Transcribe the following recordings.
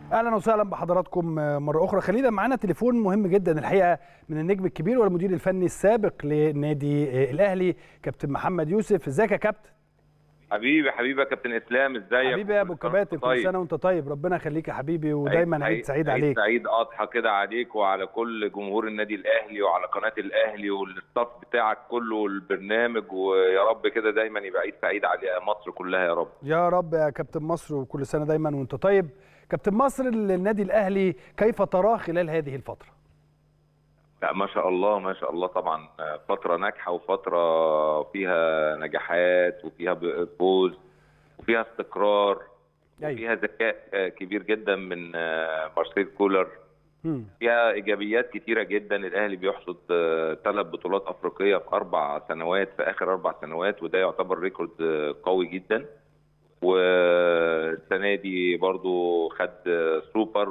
اهلا وسهلا بحضراتكم مره اخرى خلينا معانا تليفون مهم جدا الحقيقه من النجم الكبير والمدير الفني السابق لنادي الاهلي كابتن محمد يوسف ازيك يا كابتن حبيبي حبيبي يا كابتن اسلام ازيك حبيبي يا ابو كباتن كل سنه وانت طيب ربنا يخليك يا حبيبي ودايما عيد سعيد عليك عيد سعيد اضحى كده عليك وعلى كل جمهور النادي الاهلي وعلى قناه الاهلي والستاف بتاعك كله والبرنامج ويا رب كده دايما يبقى عيد سعيد على مصر كلها يا رب يا رب يا كابتن مصر وكل سنه دايما وانت طيب كابتن مصر النادي الاهلي كيف تراه خلال هذه الفتره لا ما شاء الله ما شاء الله طبعا فتره ناجحه وفتره فيها نجاحات وفيها فوز وفيها استقرار أيوة. وفيها ذكاء كبير جدا من مارسيل كولر م. فيها ايجابيات كتيره جدا الاهلي بيحصد ثلاث بطولات افريقيه في اربع سنوات في اخر اربع سنوات وده يعتبر ريكورد قوي جدا والسنه دي برضو خد سوبر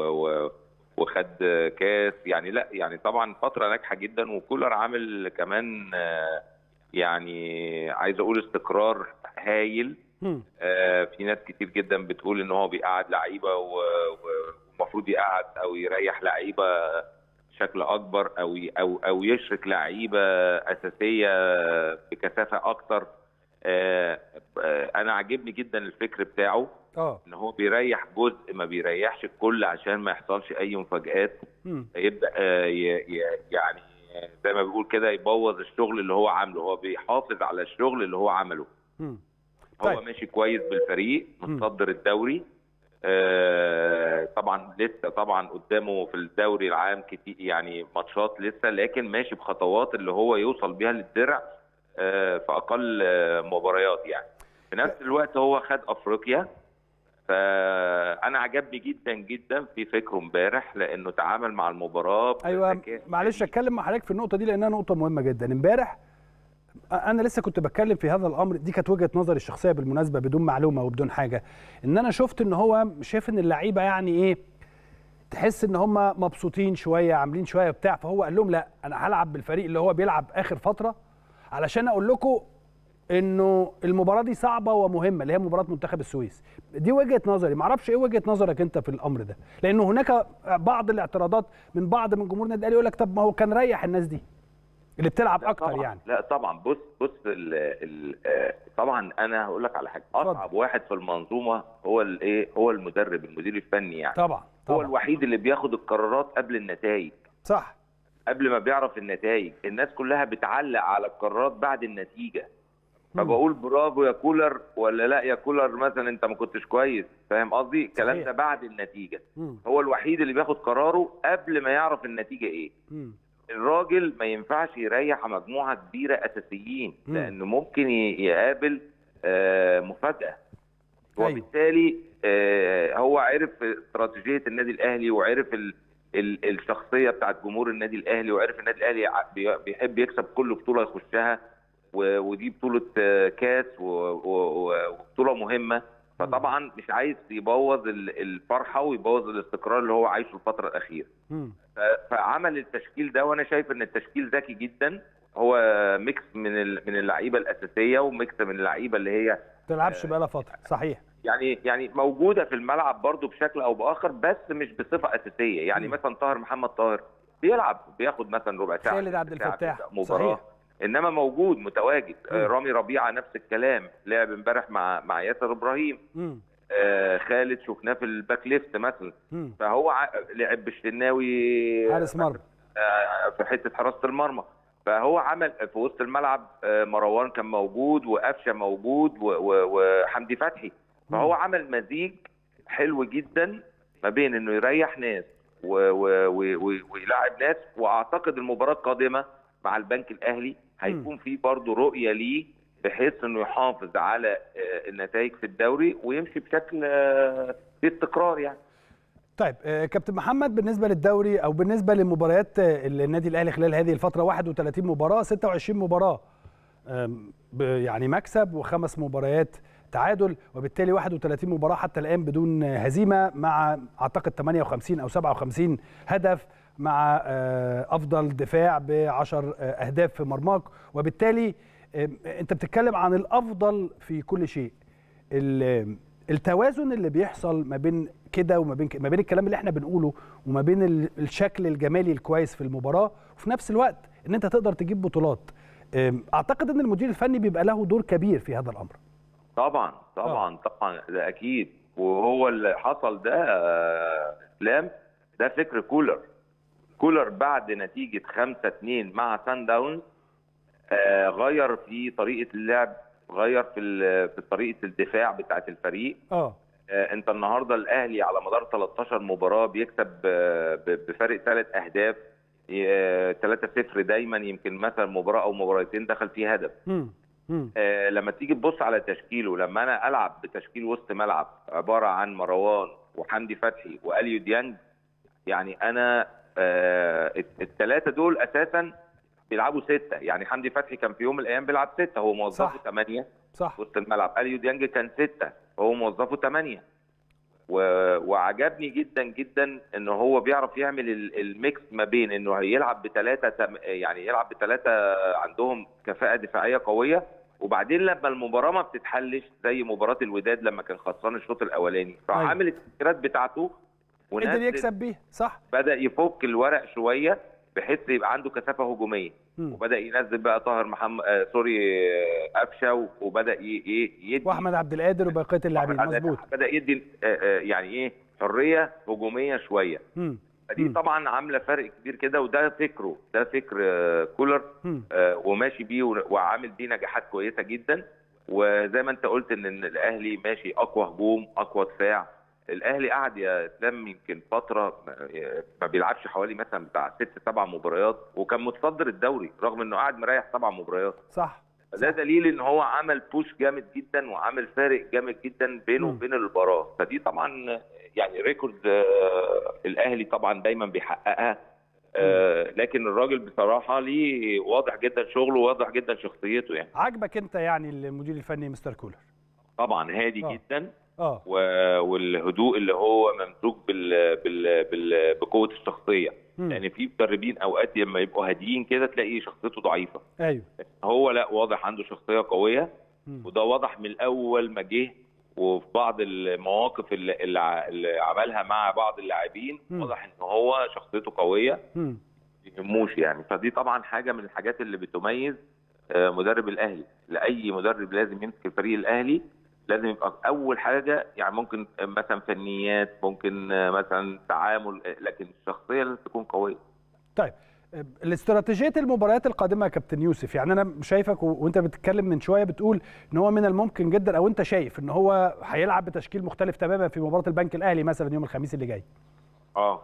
وخد كاس يعني لا يعني طبعا فتره ناجحه جدا وكولر عامل كمان يعني عايز اقول استقرار هايل آه في ناس كتير جدا بتقول ان هو بيقعد لعيبه ومفروض يقعد او يريح لعيبه بشكل اكبر او او او يشرك لعيبه اساسيه بكثافه اكتر آه آه انا عاجبني جدا الفكر بتاعه اه ان هو بيريح جزء ما بيريحش الكل عشان ما يحصلش اي مفاجآت يبدا آه يعني زي ما بيقول كده يبوظ الشغل اللي هو عامله هو بيحافظ على الشغل اللي هو عمله م. طيب. هو ماشي كويس بالفريق متصدر الدوري آه طبعا لسه طبعا قدامه في الدوري العام كتير يعني ماتشات لسه لكن ماشي بخطوات اللي هو يوصل بيها للدرع آه في اقل آه مباريات يعني في نفس الوقت هو خد افريقيا فانا عجبني جدا جدا في فكره امبارح لانه تعامل مع المباراه ايوه معلش اتكلم مع حضرتك في النقطه دي لانها نقطه مهمه جدا امبارح انا لسه كنت بتكلم في هذا الامر دي كانت وجهه نظري الشخصيه بالمناسبه بدون معلومه وبدون حاجه ان انا شفت ان هو شايف ان اللعيبه يعني ايه تحس ان هم مبسوطين شويه عاملين شويه بتاع فهو قال لهم لا انا هلعب بالفريق اللي هو بيلعب اخر فتره علشان اقول لكم انه المباراه دي صعبه ومهمه اللي هي مباراه منتخب السويس دي وجهه نظري ما اعرفش ايه وجهه نظرك انت في الامر ده لانه هناك بعض الاعتراضات من بعض من جمهور النادي الاهلي يقول لك طب ما هو كان ريح الناس دي اللي بتلعب اكتر طبعًا يعني لا طبعا بص بص ال ال طبعا انا هقول لك على حاجه اصعب واحد في المنظومه هو الايه هو المدرب المدير الفني يعني طبعا, طبعًا. هو الوحيد اللي بياخد القرارات قبل النتائج صح قبل ما بيعرف النتائج الناس كلها بتعلق على القرارات بعد النتيجه فبقول برافو يا كولر ولا لا يا كولر مثلا انت ما كنتش كويس فاهم قصدي الكلام ده بعد النتيجه مم. هو الوحيد اللي بياخد قراره قبل ما يعرف النتيجه ايه مم. الراجل ما ينفعش يريح مجموعه كبيره اساسيين مم. لانه ممكن يقابل آه مفاجاه أيوة. وبالتالي آه هو عرف استراتيجيه النادي الاهلي وعرف ال ال الشخصيه بتاعت جمهور النادي الاهلي وعرف النادي الاهلي بيحب يكسب كل بطوله يخشها ودي بطوله كاس وبطوله مهمه فطبعا مش عايز يبوظ الفرحه ويبوظ الاستقرار اللي هو عايشه الفتره الاخيره فعمل التشكيل ده وانا شايف ان التشكيل ذكي جدا هو ميكس من من اللعيبه الاساسيه وميكس من اللعيبه اللي هي ما تلعبش بقى لها فتره صحيح يعني يعني موجوده في الملعب برضو بشكل او باخر بس مش بصفه اساسيه يعني م. مثلا طاهر محمد طاهر بيلعب بياخد مثلا ربع ساعه خالد عبد الفتاح مباراه صحيح. انما موجود متواجد م. رامي ربيعه نفس الكلام لعب امبارح مع مع ياسر ابراهيم م. آه خالد شفناه في الباك ليفت مثلا م. فهو لعب بالشناوي حارس مرمى آه في حته حراسه المرمى فهو عمل في وسط الملعب آه مروان كان موجود وقفشه موجود وحمدي فتحي فهو عمل مزيج حلو جدا ما بين انه يريح ناس ويلاعب ناس واعتقد المباراه القادمه مع البنك الاهلي هيكون في برضه رؤيه ليه بحيث انه يحافظ على النتائج في الدوري ويمشي بشكل في استقرار يعني طيب كابتن محمد بالنسبه للدوري او بالنسبه لمباريات النادي الاهلي خلال هذه الفتره 31 مباراه 26 مباراه يعني مكسب وخمس مباريات تعادل وبالتالي 31 مباراه حتى الان بدون هزيمه مع اعتقد 58 او 57 هدف مع افضل دفاع ب 10 اهداف في مرماك وبالتالي انت بتتكلم عن الافضل في كل شيء التوازن اللي بيحصل ما بين كده وما بين ك- ما بين الكلام اللي احنا بنقوله وما بين ال- الشكل الجمالي الكويس في المباراه وفي نفس الوقت ان انت تقدر تجيب بطولات أم، اعتقد ان المدير الفني بيبقى له دور كبير في هذا الامر طبعا طبعا طبعا ده اكيد وهو اللي حصل ده آه، اسلام ده فكر كولر كولر بعد نتيجه 5 2 مع سان داونز آه، غير في طريقه اللعب غير في ال- في طريقه الدفاع بتاعه الفريق اه آه، انت النهارده الاهلي على مدار 13 مباراه بيكسب آه، ب- بفارق ثلاث اهداف 3-0 دايما يمكن مثلا مباراه او مباراتين دخل فيه هدف امم امم آه، لما تيجي تبص على تشكيله لما انا العب بتشكيل وسط ملعب عباره عن مروان وحمدي فتحي واليو ديانج يعني انا الثلاثه دول اساسا بيلعبوا سته يعني حمدي فتحي كان في يوم من الايام بيلعب سته هو موظفه صح. ثمانيه صح وسط الملعب اليو ديانج كان سته هو موظفه ثمانيه و... وعجبني جدا جدا ان هو بيعرف يعمل ال- الميكس ما بين انه هيلعب بثلاثه تم... يعني يلعب بثلاثه عندهم كفاءه دفاعيه قويه وبعدين لما المباراه ما بتتحلش زي مباراه الوداد لما كان خسران الشوط الاولاني راح أيوة. عامل التغييرات بتاعته قدر ونزل- يكسب بيه صح بدا يفك الورق شويه بحيث يبقى عنده كثافه هجوميه مم. وبدا ينزل بقى طاهر محمد آه سوري آه، قفشه و- وبدا ي... ي... يدي واحمد عبد القادر وبقيه اللاعبين مظبوط بدا يدي آه، آه، يعني ايه حريه هجوميه شويه امم فدي مم. طبعا عامله فرق كبير كده وده فكره ده فكر آه، كولر امم آه، وماشي بيه ون- وعامل بيه نجاحات كويسه جدا وزي ما انت قلت ان إن الاهلي ماشي اقوى هجوم اقوى دفاع الاهلي قعد يا اسلام يمكن فتره ما- ما بيلعبش حوالي مثلا بتاع ست سبع مباريات وكان متصدر الدوري رغم انه قاعد مريح سبع مباريات صح ده دليل ان هو عمل بوش جامد جدا وعامل فارق جامد جدا بينه مم. وبين المباراه فدي طبعا يعني ريكورد آه، الاهلي طبعا دايما بيحققها آه، لكن الراجل بصراحه ليه واضح جدا شغله وواضح جدا شخصيته يعني عاجبك انت يعني المدير الفني مستر كولر طبعا هادي آه. جدا اه و- والهدوء اللي هو ممزوج بال... بال... بال... بقوه الشخصيه مم. يعني في مدربين اوقات لما يبقوا هاديين كده تلاقي شخصيته ضعيفه ايوه هو لا واضح عنده شخصيه قويه مم. وده واضح من اول ما جه وفي بعض المواقف اللي, اللي ع- اللي عملها مع بعض اللاعبين مم. واضح ان هو شخصيته قويه مم. ما يهموش يعني فدي طبعا حاجه من الحاجات اللي بتميز آه، مدرب الاهلي لاي مدرب لازم يمسك الفريق الاهلي لازم يبقى اول حاجه يعني ممكن آه، مثلا فنيات ممكن آه، مثلا تعامل آه، لكن الشخصيه لازم تكون قويه طيب الاستراتيجيه المباريات القادمه يا كابتن يوسف يعني انا شايفك و- وانت بتتكلم من شويه بتقول ان هو من الممكن جدا او انت شايف ان هو هيلعب بتشكيل مختلف تماما في مباراه البنك الاهلي مثلا يوم الخميس اللي جاي اه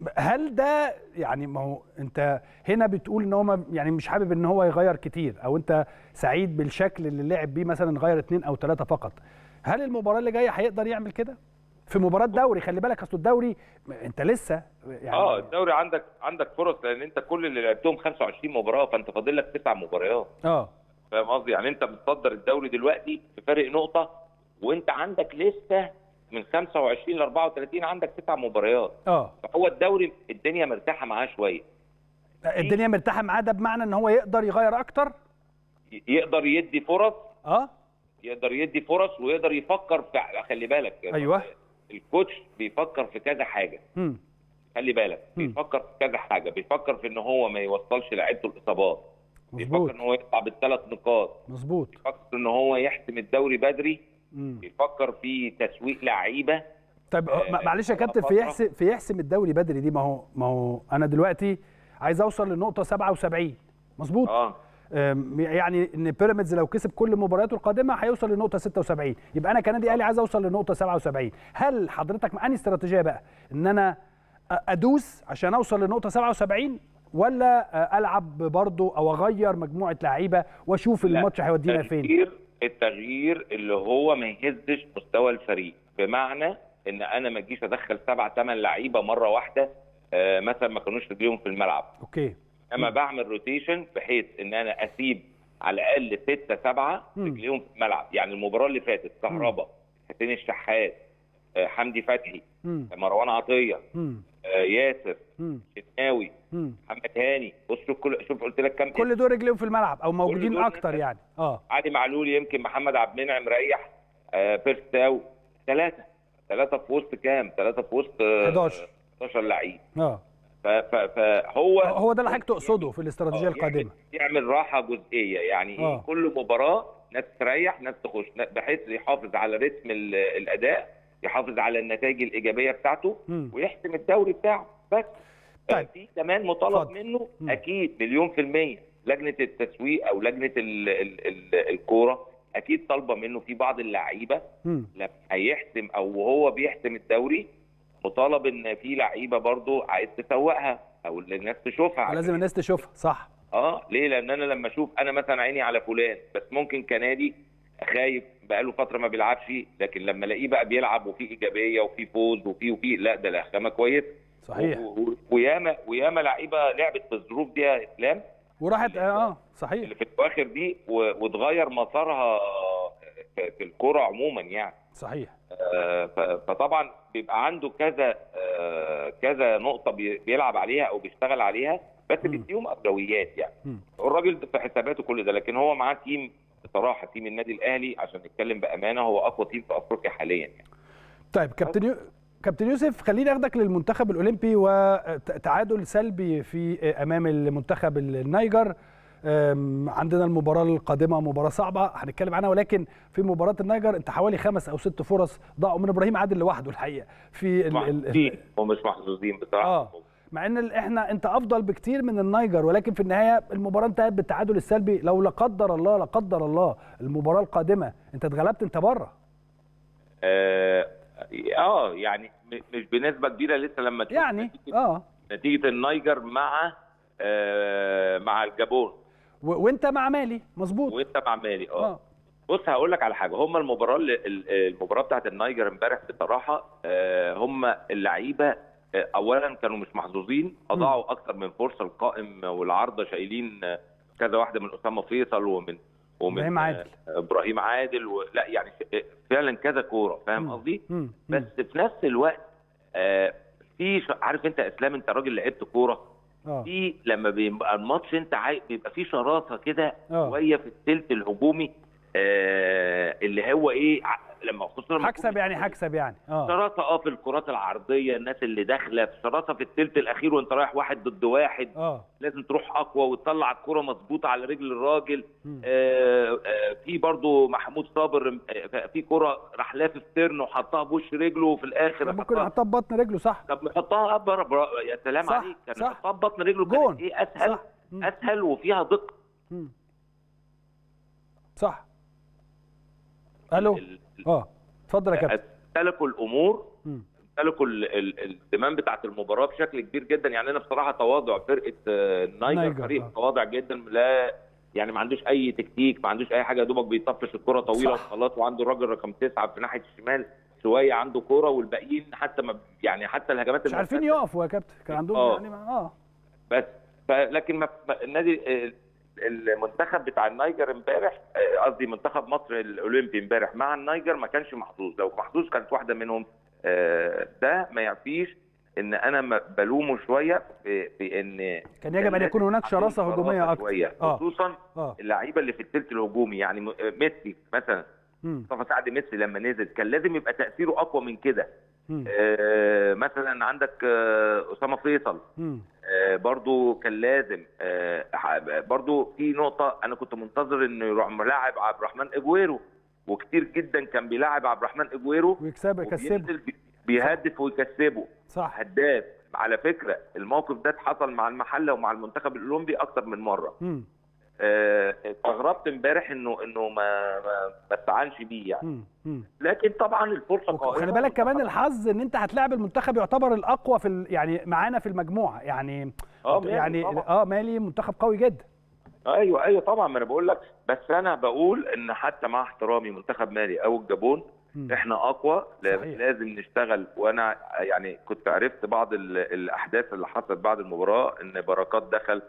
هل ده يعني ما هو انت هنا بتقول ان هو ما- يعني مش حابب ان هو يغير كتير او انت سعيد بالشكل اللي لعب بيه مثلا غير اثنين او ثلاثه فقط هل المباراه اللي جايه هيقدر يعمل كده في مباراه دوري خلي بالك اصل الدوري انت لسه يعني اه الدوري عندك عندك فرص لان انت كل اللي لعبتهم 25 مباراه فانت فاضل لك تسع مباريات اه فاهم قصدي يعني انت بتصدر الدوري دلوقتي بفارق نقطه وانت عندك لسه من 25 ل 34 عندك تسع مباريات اه فهو الدوري الدنيا مرتاحه معاه شويه الدنيا مرتاحه معاه ده بمعنى ان هو يقدر يغير اكتر ي- يقدر يدي فرص اه يقدر يدي فرص ويقدر يفكر في خلي بالك أيوة. الكوتش بيفكر في كذا حاجه امم خلي بالك مم. بيفكر في كذا حاجه بيفكر في ان هو ما يوصلش لعيبته الاصابات مظبوط بيفكر ان هو يطلع بالثلاث نقاط مظبوط بيفكر ان هو يحسم الدوري بدري مم. بيفكر في تسويق لعيبه طيب آه، ما- معلش يا على كابتن في فترة. يحسم في يحسم الدوري بدري دي ما هو ما هو انا دلوقتي عايز اوصل للنقطه 77 مظبوط اه أم، يعني ان بيراميدز لو كسب كل مبارياته القادمه هيوصل للنقطه 76 يبقى انا كنادي اهلي عايز اوصل للنقطه 77 هل حضرتك انهي استراتيجيه بقى ان انا أ- ادوس عشان اوصل للنقطه 77 ولا أ- العب برضه او اغير مجموعه لعيبه واشوف لا، الماتش هيودينا فين التغيير التغيير اللي هو ما يهزش مستوى الفريق بمعنى ان انا ما اجيش ادخل سبع ثمان لعيبه مره واحده آه، مثلا ما كانوش رجليهم في الملعب اوكي اما بعمل روتيشن بحيث ان انا اسيب على الاقل ستة سبعة مم. رجليهم في الملعب يعني المباراه اللي فاتت كهربا حسين الشحات آه، حمدي فتحي امم مروان عطيه امم آه، ياسر امم شناوي امم محمد هاني بص شوف كل شوف قلت لك كم كل دول رجليهم في الملعب او موجودين دول اكتر ناس. يعني اه علي معلول يمكن محمد عبد المنعم مريح آه، بيرستاو ثلاثة ثلاثه في وسط كام ثلاثه في وسط آه، 11 11 لعيب اه ف- ف- فهو هو ده اللي حضرتك تقصده في الاستراتيجيه آه، القادمه يعمل, يعمل راحه جزئيه يعني آه. ايه كل مباراه ناس تريح ناس تخش بحيث يحافظ على رتم ال- الاداء يحافظ على النتائج الايجابيه بتاعته مم. ويحسم الدوري بتاعه بس طيب. في كمان مطالب اتفضل. منه مم. اكيد مليون في الميه لجنه التسويق او لجنه ال- ال- ال- الكوره اكيد طالبه منه في بعض اللعيبه مم. لما هيحسم او وهو بيحسم الدوري مطالب ان في لعيبه برضه عايز تسوقها او اللي الناس تشوفها لازم الناس تشوفها صح اه ليه لان انا لما اشوف انا مثلا عيني على فلان بس ممكن كنادي خايف بقاله فتره ما بيلعبش لكن لما الاقيه بقى بيلعب وفي ايجابيه وفي فوز وفي وفي لا ده الاخامه كويس صحيح و- و- وياما وياما لعيبه لعبت في الظروف دي يا اسلام وراحت اه صحيح اللي في الاواخر دي و- وتغير مسارها في في الكوره عموما يعني صحيح آه، ف- فطبعا بيبقى عنده كذا آه، كذا نقطه بي- بيلعب عليها او بيشتغل عليها بس مم. بيديهم اولويات يعني مم. الراجل في حساباته كل ده لكن هو معاه تيم بصراحه تيم النادي الاهلي عشان نتكلم بامانه هو اقوى تيم في افريقيا حاليا يعني طيب كابتن يو... كابتن يوسف خليني اخدك للمنتخب الاولمبي وتعادل سلبي في امام المنتخب النيجر أم، عندنا المباراه القادمه مباراه صعبه هنتكلم عنها ولكن في مباراه النيجر انت حوالي خمس او ست فرص ضاعوا من ابراهيم عادل لوحده الحقيقه في ال... ال... محظوظين ومش محظوظين بصراحه اه مع ان ال- احنا انت افضل بكتير من النيجر ولكن في النهايه المباراه انتهت بالتعادل السلبي لو لا قدر الله لا قدر الله المباراه القادمه انت اتغلبت انت بره اه آه، يعني م- مش بنسبه كبيره لسه لما تشوف يعني نتيجة, اه نتيجة النيجر مع آه مع الجابون و... وانت مع مالي مظبوط وانت مع مالي اه اه بص هقول لك على حاجه هم المباراه اللي- ال- المباراه بتاعت النيجر امبارح بصراحه آه، هم اللعيبه آه، اولا كانوا مش محظوظين اضاعوا اكتر من فرصه القائم والعارضه شايلين آه، كذا واحده من اسامه فيصل ومن ومن ابراهيم عادل. آه، ابراهيم عادل ولا يعني ش- فعلا كذا كوره فاهم مم. قصدي؟ مم. بس في نفس الوقت آه، في ش- عارف انت يا اسلام انت راجل لعبت كوره اه في لما بيبقى الماتش انت عاي... بيبقى فيه شراسه كده اه. شويه في الثلث الهجومي آه اللي هو ايه ع- لما خصوصا لما هكسب يعني هكسب يعني اه شراسه اه في الكرات العرضيه الناس اللي داخله في شراسه في الثلث الاخير وانت رايح واحد ضد واحد اه لازم تروح اقوى وتطلع الكره مظبوطه على رجل الراجل مم. آه آه في برضو محمود صابر آه في كره راح لافف ترن وحطها بوش رجله وفي الاخر كان ممكن حطها- يحطها ببطن رجله صح طب نحطها أبر برا... يا سلام صح، عليك كان صح. نحطها ببطن رجله جون. كانت ايه اسهل صح مم. اسهل وفيها دقه مم. صح الو ال- ال- اه اتفضل يا كابتن امتلكوا الامور مم. امتلكوا ال- ال- الزمام بتاعت المباراه بشكل كبير جدا يعني انا بصراحه تواضع فرقه آه، النيجر نيجر، فريق آه. متواضع جدا لا يعني ما عندوش اي تكتيك ما عندوش اي حاجه يا دوبك بيطفش الكره طويله صح. وخلاص وعنده الراجل رقم تسعه في ناحيه الشمال شويه عنده كوره والباقيين حتى ما يعني حتى الهجمات مش عارفين المرتدة يقفوا يا كابتن كان عندهم آه. يعني ما- اه بس ف- لكن ما ما- النادي ال- المنتخب بتاع النيجر امبارح آه، قصدي منتخب مصر الاولمبي امبارح مع النيجر ما كانش محظوظ لو محظوظ كانت واحده منهم آه، ده ما يعفيش ان انا ما بلومه شويه في, في ان كان يجب ان يكون هناك شراسه عندهم هجوميه شراسة اكتر شويه اه خصوصا اه اللعيبه اللي في الثلث الهجومي يعني م- آه، ميسي مثلا مم. مصطفى سعد ميسي لما نزل كان لازم يبقى تاثيره اقوى من كده مم. آه، مثلا عندك آه، اسامه فيصل مم. آه، برضو كان لازم آه، ح- برضو في نقطة أنا كنت منتظر إنه يروح ملاعب عبد الرحمن إجويرو وكتير جدا كان بيلاعب عبد الرحمن إجويرو ويكسب يكسبه وبينزل بي- بيهدف ويكسبه صح هداف على فكرة الموقف ده حصل مع المحلة ومع المنتخب الأولمبي أكتر من مرة مم. آه، استغربت امبارح إنه إنه ما ما ما استعنش بيه يعني مم. مم. لكن طبعا الفرصة قائمة وخلي بالك كمان والمنتخب- الحظ ان انت هتلاعب المنتخب يعتبر الاقوى في ال... يعني معانا في المجموعه يعني آه، مالي يعني طبعاً. اه مالي منتخب قوي جدا ايوه ايوه طبعا ما انا بقول لك بس انا بقول ان حتى مع احترامي منتخب مالي او الجابون مم. احنا اقوى لا- صحيح. لازم نشتغل وانا يعني كنت عرفت بعض ال- الاحداث اللي حصلت بعد المباراه ان بركات دخل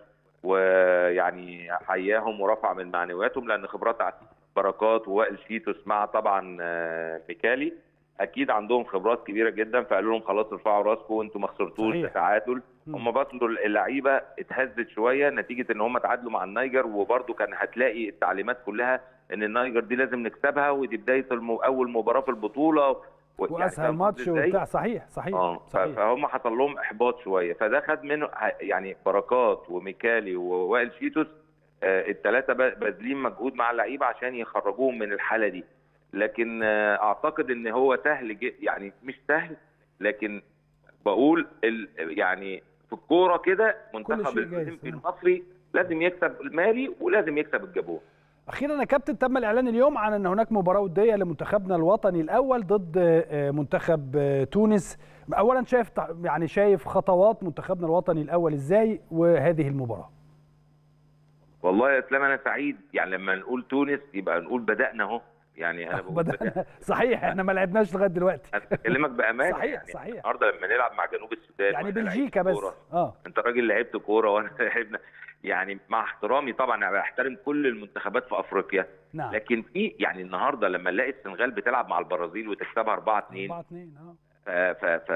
ويعني حياهم ورفع من معنوياتهم لان خبرات بركات ووائل شيتوس مع طبعا آه، ميكالي اكيد عندهم خبرات كبيره جدا فقالوا لهم خلاص ارفعوا راسكم وانتم ما خسرتوش صحيح. ده تعادل مم. هم برضه اللعيبه اتهزت شويه نتيجه ان هم تعادلوا مع النيجر وبرضه كان هتلاقي التعليمات كلها ان النيجر دي لازم نكسبها ودي بدايه الم... اول مباراه في البطوله و- يعني واسهل فاهم ماتش قصدي إزاي؟ وبتاع صحيح صحيح اه ف- صحيح فهم حصل لهم احباط شويه فده خد منه ه- يعني بركات وميكالي ووائل شيتوس الثلاثه باذلين مجهود مع اللعيبه عشان يخرجوهم من الحاله دي لكن آه، اعتقد ان هو سهل ج- يعني مش سهل لكن بقول ال يعني في الكوره كده منتخب شيء جايز، الاولمبي آه. المصري لازم يكسب المالي ولازم يكسب الجابون اخيرا يا كابتن تم الاعلان اليوم عن ان هناك مباراه وديه لمنتخبنا الوطني الاول ضد آه، منتخب آه، تونس اولا شايف تع- يعني شايف خطوات منتخبنا الوطني الاول ازاي وهذه المباراه والله يا اسلام انا سعيد يعني لما نقول تونس يبقى نقول بدانا اهو يعني انا بقول بدأنا صحيح احنا ما لعبناش لغايه دلوقتي انا بكلمك بامانه صحيح، يعني صحيح. النهارده لما نلعب مع جنوب السودان يعني وإحنا بلجيكا لعيبة بس كورة، اه انت راجل لعبت كوره وانا لعبنا يعني مع احترامي طبعا انا بحترم كل المنتخبات في افريقيا نعم لكن في يعني النهارده لما نلاقي السنغال بتلعب مع البرازيل وتكسبها 4 2 4 2 اه ف ف ف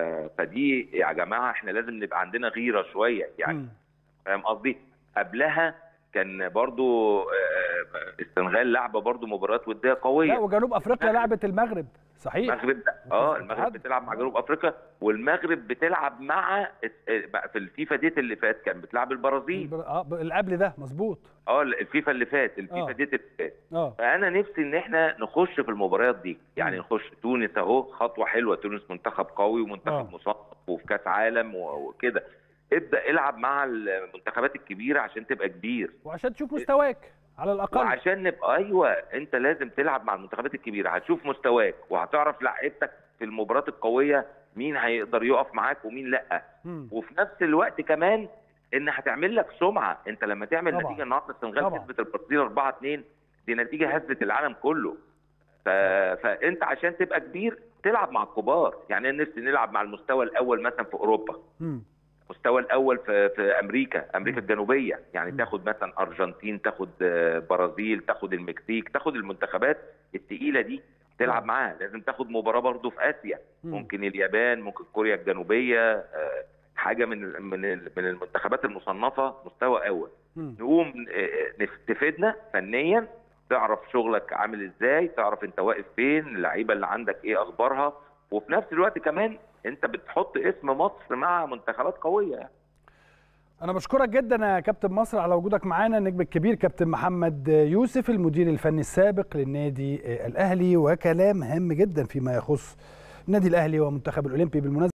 فدي يا جماعه احنا لازم نبقى عندنا غيره شويه يعني مم. فاهم قصدي قبلها كان برضو آه، السنغال لعبه برضو مباريات وديه لا قويه وجنوب افريقيا لعبت المغرب صحيح المغرب اه متفق المغرب معاك. بتلعب مع جنوب افريقيا والمغرب بتلعب مع بقى في الفيفا ديت اللي فات كان بتلعب البرازيل اه ب- اللي قبل ده مظبوط اه الفيفا اللي فات الفيفا آه. ديت اللي فات اه فانا نفسي ان احنا نخش في المباريات دي يعني مم. نخش تونس اهو خطوه حلوه تونس منتخب قوي ومنتخب آه. مصنف وفي كاس عالم و- وكده ابدا العب مع المنتخبات الكبيره عشان تبقى كبير وعشان تشوف مستواك على الاقل وعشان نبقى ايوه انت لازم تلعب مع المنتخبات الكبيره هتشوف مستواك وهتعرف لعيبتك في المباريات القويه مين هيقدر يقف معاك ومين لا مم. وفي نفس الوقت كمان ان هتعمل لك سمعه انت لما تعمل طبعاً. نتيجه النهارده السنغال طبعاً. كسبت البرازيل 4 2 دي نتيجه هزت العالم كله ف... فانت عشان تبقى كبير تلعب مع الكبار يعني انا نفسي نلعب مع المستوى الاول مثلا في اوروبا مم. المستوى الاول في في امريكا امريكا الجنوبيه يعني مم. تاخد مثلا ارجنتين تاخد آه، برازيل تاخد المكسيك تاخد المنتخبات الثقيله دي تلعب آه. معاها لازم تاخد مباراه برضو في اسيا مم. ممكن اليابان ممكن كوريا الجنوبيه آه، حاجه من ال- من ال- من المنتخبات المصنفه مستوى اول مم. نقوم آه، نف- تفيدنا فنيا تعرف شغلك عامل ازاي تعرف انت واقف فين اللعيبه اللي عندك ايه اخبارها وفي نفس الوقت كمان انت بتحط اسم مصر مع منتخبات قويه يعني. انا بشكرك جدا يا كابتن مصر على وجودك معانا النجم الكبير كابتن محمد يوسف المدير الفني السابق للنادي الاهلي وكلام هام جدا فيما يخص النادي الاهلي ومنتخب الاولمبي بالمناسبه